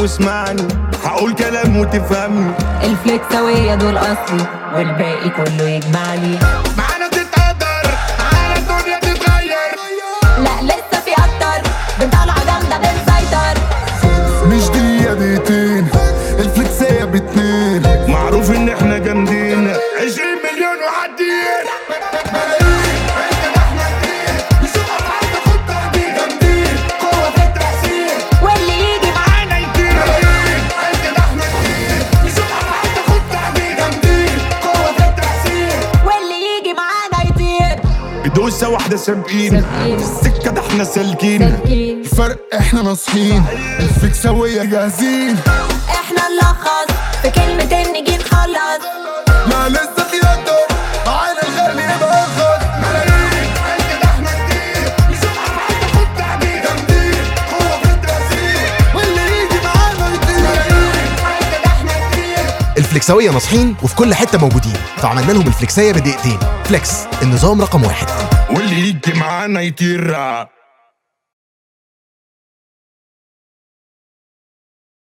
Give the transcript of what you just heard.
واسمعني هقول كلام وتفهمني الفليكساوية دول أصلي والباقي كله يجمعني معانا تتقدر معانا الدنيا تتغير لا لسه في أكتر بنطلع جامدة بنسيطر مش دقيقة دقيقتين الفلكسية باتنين معروف ان احنا جامدين 20 مليون وعدين ملايين انت ده احنا كتير نشوف افعال تاخد تقدير جامدين قوة في التأثير واللي يجي معانا يطير ملايين انت ده احنا كتير نشوف افعال تاخد تقدير جامدين قوة في التأثير واللي يجي معانا يطير بدوسة واحدة سابقين سابقين. السكة ده احنا سالكين سالكين الفرق احنا ناصحين الفلكساوية جاهزين احنا نلخص في كلمتين نيجي نخلص لا لسه في اكتر معانا الغالي يبقى ارخص ملايين انت ده احنا كتير نشوف افعال تاخد تقدير جامدين قوة في التأثير واللي يجي معانا يطير ملايين انت ده احنا كتير الفليكساوية ناصحين وفي كل حتة موجودين فعملنا لهم الفليكسية بدقيقتين فليكس النظام رقم واحد واللي يجي معانا يطير